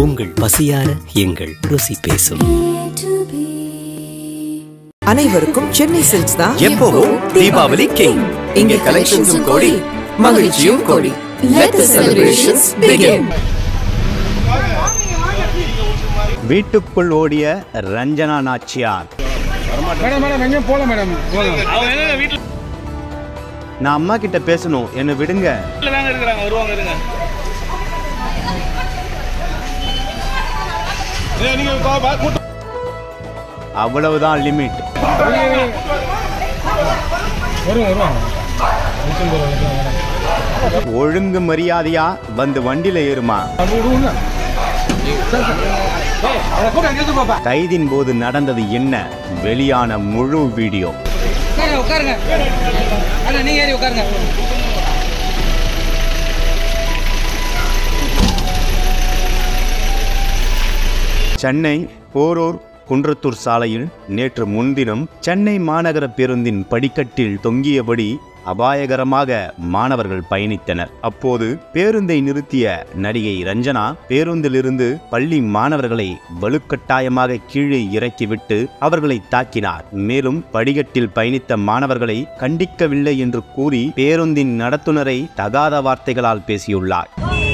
உங்கள் பசியார எங்கள் ருசி பேசும் அனைவருக்கும் சென்னை சில்க்ஸ் தான் எப்பவும் தீபாவளி கிங் இங்கே கலெக்ஷன்ஸும் கோடி மகிழ்ச்சியும் கோடி Let the celebrations begin. வீட்டுக்குள் ஓடிய ரஞ்சனா நாச்சியார் மேடம் மேடம் எங்கேயும் போகல மேடம் போகலாம் நான் அம்மா கிட்ட பேசணும் என்னை விடுங்க தாங்க இருக்கிறாங்க வருவாங்க இருங்க நீங்க கூட்டம் அவ்வளவுதான் லிமிட் வருவாங்க வருவாங்க நிச்சயம் வருவாங்க மேடம் ஒழுங்கு மரியாதையா வந்து வண்டியில ஏறுமா அப்படி விடுவோங்க அதை கூட அங்கே பாப்பா கைதின் போது நடந்தது என்ன வெளியான முழு வீடியோ உட்காருங்க உட்காருங்க அண்ணா நீங்க ஏறி உட்காருங்க சென்னை போரூர் குன்றத்தூர் சாலையில் நேற்று முன்தினம் சென்னை மாநகர பேருந்தின் படிக்கட்டில் தொங்கியபடி அபாயகரமாக மாணவர்கள் பயணித்தனர் அப்போது பேருந்தை நிறுத்திய நடிகை ரஞ்சனா பேருந்திலிருந்து பள்ளி மாணவர்களை வலுக்கட்டாயமாக கீழே இறக்கிவிட்டு அவர்களை தாக்கினார் மேலும் படிக்கட்டில் பயணித்த மாணவர்களை கண்டிக்கவில்லை என்று கூறி பேருந்தின் நடத்துனரை தகாத வார்த்தைகளால் பேசியுள்ளார்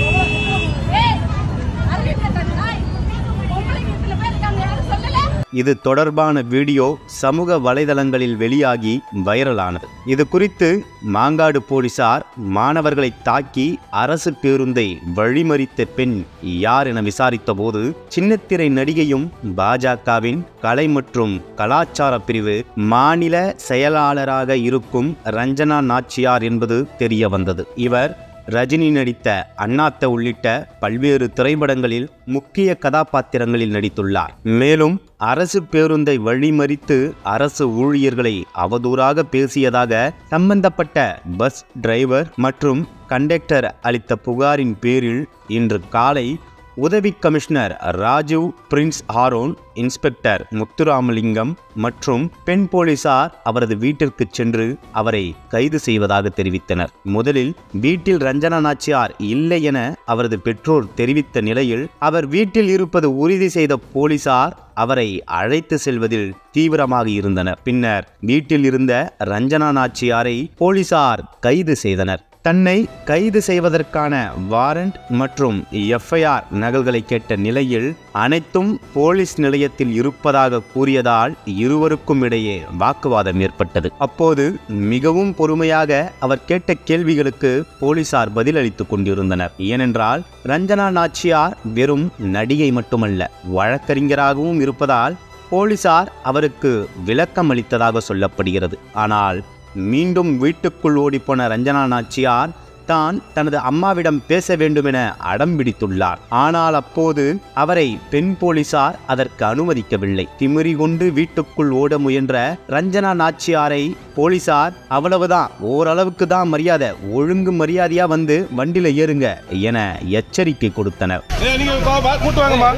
இது தொடர்பான வீடியோ சமூக வலைதளங்களில் வெளியாகி வைரலானது இது குறித்து மாங்காடு போலீசார் மாணவர்களை தாக்கி அரசு பேருந்தை வழிமறித்த பெண் யார் என விசாரித்தபோது சின்னத்திரை நடிகையும் பாஜகவின் கலை மற்றும் கலாச்சார பிரிவு மாநில செயலாளராக இருக்கும் ரஞ்சனா நாச்சியார் என்பது தெரிய வந்தது இவர் ரஜினி நடித்த அண்ணாத்த உள்ளிட்ட பல்வேறு திரைப்படங்களில் முக்கிய கதாபாத்திரங்களில் நடித்துள்ளார் மேலும் அரசு பேருந்தை வழிமறித்து அரசு ஊழியர்களை அவதூறாக பேசியதாக சம்பந்தப்பட்ட பஸ் டிரைவர் மற்றும் கண்டக்டர் அளித்த புகாரின் பேரில் இன்று காலை உதவி commissioner Rajeev Prince Aaron inspector Muthuramalingam மற்றும் பெண் போலீசார் அவரது வீட்டிற்கு சென்று அவரை கைது செய்வதாக தெரிவித்தனர் முதலில் வீட்டில் ரஞ்சனா நாச்சியார் இல்லை என அவரது பெற்றோர் தெரிவித்த நிலையில் அவர் வீட்டில் இருப்பது உறுதி செய்த போலீசார் அவரை அழைத்து செல்வதில் தீவிரமாக இருந்தனர் பின்னர் வீட்டில் இருந்த ரஞ்சனா நாச்சியாரை போலீசார் கைது செய்தனர் தன்னை கைது செய்வதற்கான வாரண்ட் மற்றும் எஃப்ஐஆர் நகல்களை கேட்ட நிலையில் அனைத்தும் போலீஸ் நிலையத்தில் இருப்பதாக கூறியதால் இருவருக்கும் இடையே வாக்குவாதம் ஏற்பட்டது அப்போது மிகவும் பொறுமையாக அவர் கேட்ட கேள்விகளுக்கு போலீசார் பதிலளித்துக் கொண்டிருந்தனர் ஏனென்றால் ரஞ்சனா நாச்சியார் வெறும் நடிகை மட்டுமல்ல வழக்கறிஞராகவும் இருப்பதால் போலீசார் அவருக்கு விளக்கம் அளித்ததாக சொல்லப்படுகிறது ஆனால் மீண்டும் வீட்டுக்குள் ஓடிப்போன ரஞ்சனா நாச்சியார் தான் தனது அம்மாவிடம் பேச வேண்டுமென அடம் பிடித்துள்ளார் ஆனால் அப்போது அவரை பெண் போலீசார் அதற்கு அனுமதிக்கவில்லை திமிரி கொண்டு வீட்டுக்குள் ஓட முயன்ற ரஞ்சனா நாச்சியாரை போலீசார் அவ்வளவுதான் ஓரளவுக்கு தான் மரியாதை ஒழுங்கு மரியாதையா வந்து வண்டியில ஏறுங்க என எச்சரிக்கை கொடுத்தனர் நீங்க கூட்டு வாங்கம்மா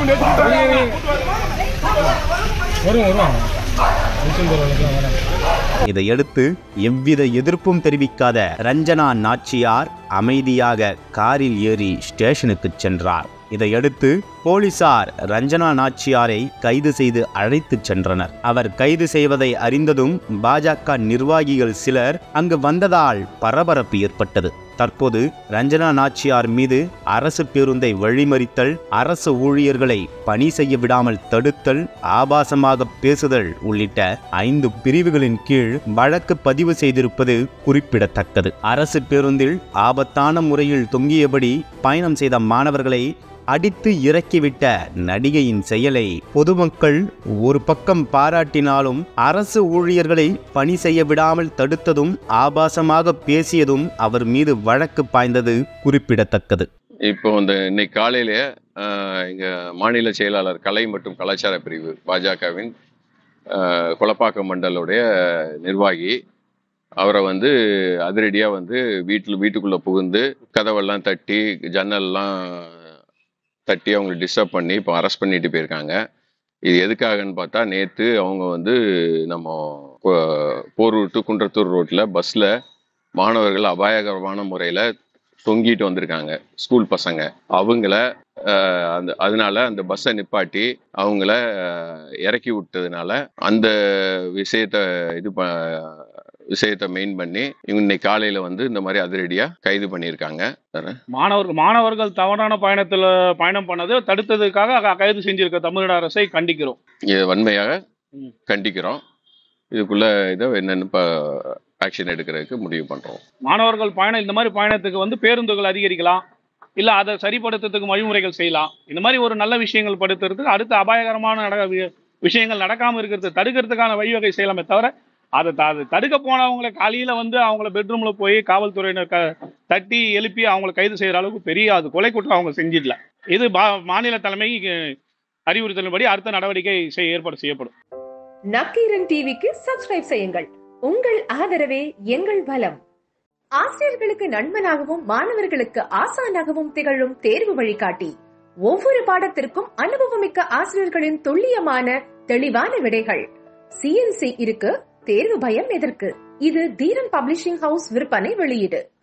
வருவாங்க வருவாங்க நிச்சயம் வருவாங்க மேடம் இதையடுத்து எவ்வித எதிர்ப்பும் தெரிவிக்காத ரஞ்சனா நாச்சியார் அமைதியாக காரில் ஏறி ஸ்டேஷனுக்கு சென்றார் இதையடுத்து போலீசார் ரஞ்சனா நாச்சியாரை கைது செய்து அழைத்துச் சென்றனர் அவர் கைது செய்வதை அறிந்ததும் பாஜக நிர்வாகிகள் சிலர் அங்கு வந்ததால் பரபரப்பு ஏற்பட்டது தற்போது ரஞ்சனா நாச்சியார் மீது அரசு பேருந்தை வழிமறித்தல் அரசு ஊழியர்களை பணி செய்ய விடாமல் தடுத்தல் ஆபாசமாக பேசுதல் உள்ளிட்ட ஐந்து பிரிவுகளின் கீழ் வழக்கு பதிவு செய்திருப்பது குறிப்பிடத்தக்கது அரசு பேருந்தில் ஆபத்தான முறையில் தொங்கியபடி பயணம் செய்த மாணவர்களை அடித்து இறக்கிவிட்ட நடிகையின் செயலை பொதுமக்கள் ஒரு பக்கம் பாராட்டினாலும் அரசு ஊழியர்களை பணி செய்ய விடாமல் தடுத்ததும் ஆபாசமாக பேசியதும் அவர் மீது வழக்கு பாய்ந்தது குறிப்பிடத்தக்கது இப்போ இந்த இன்னைக்கு காலையிலே ஆஹ், எங்க மாநில செயலாளர் கலை மற்றும் கலாச்சார பிரிவு பாஜகவின் ஆஹ், கொலப்பாக்கம் மண்டலுடைய நிர்வாகி அவரை வந்து அதிரடியாக வந்து வீட்டில் வீட்டுக்குள்ளே புகுந்து கதவெல்லாம் தட்டி ஜன்னல்லாம் தட்டி அவங்களை டிஸ்டர்ப் பண்ணி இப்போ அரெஸ்ட் பண்ணிட்டு போயிருக்காங்க இது எதுக்காகன்னு பார்த்தா நேற்று அவங்க வந்து நம்ம கொ- போரூர் டு குன்றத்தூர் ரோட்டில் பஸ்ஸில் மாணவர்கள் அபாயகரமான முறையில் தொங்கிட்டு வந்திருக்காங்க ஸ்கூல் பசங்க அவங்கள அஹ், அந்த அதனால அந்த பஸ்ஸை நிப்பாட்டி அவங்கள அஹ், இறக்கி விட்டதுனால அந்த விஷயத்த இது ப விஷயத்த மெயின் பண்ணி இவங்க இன்னைக்கு காலையில வந்து இந்த மாதிரி அதிரடியா கைது பண்ணியிருக்காங்க மாணவர்கள் மாணவர்கள் தவறான பயணத்துல பயணம் பண்ணது தடுத்ததுக்காக க- கைது செஞ்சிருக்க தமிழ்நாடு அரசை கண்டிக்கிறோம் இதை வன்மையாக ம். கண்டிக்கிறோம் இதுக்குள்ள இதை என்னன்னு இப்போ ஆக்ஷன் எடுக்கிறதுக்கு முடிவு பண்றோம் மாணவர்கள் பயணம் இந்த மாதிரி பயணத்துக்கு வந்து பேருந்துகள் அதிகரிக்கலாம் இல்ல அதை சரிப்படுத்துறதுக்கு வழிமுறைகள் செய்யலாம் இந்த மாதிரி ஒரு நல்ல விஷயங்கள் படுத்துறதுக்கு அடுத்த அபாயகரமான நட வி- விஷயங்கள் நடக்காம இருக்கிறது தடுக்கிறதுக்கான வழிவகை செய்யலாமே தவிர அதை த- அதை தடுக்க போனவங்களை காலையில வந்து அவங்கள பெட்ரூம்ல போய் காவல்துறையினர் க தட்டி எழுப்பி அவங்கள கைது செய்யற அளவுக்கு பெரிய அது கொலை குற்றம் அவங்க செஞ்சிடல இது பா- மாநில தலைமை அஹ், அறிவுறுத்தலின்படி அடுத்த நடவடிக்கை செய்ய ஏற்பாடு செய்யப்படும் நக்கீரன் டிவிக்கு சப்ஸ்கிரைப் செய்யுங்கள் உங்கள் ஆதரவே எங்கள் பலம் ஆசிரியர்களுக்கு நண்பனாகவும் மாணவர்களுக்கு ஆசானாகவும் திகழும் தேர்வு வழிகாட்டி ஒவ்வொரு பாடத்திற்கும் அனுபவமிக்க ஆசிரியர்களின் துல்லியமான தெளிவான விடைகள் சிஎன்சி இருக்கு தேர்வு பயம் எதற்கு இது தீரன் பப்ளிஷிங் ஹவுஸ் விற்பனை வெளியீடு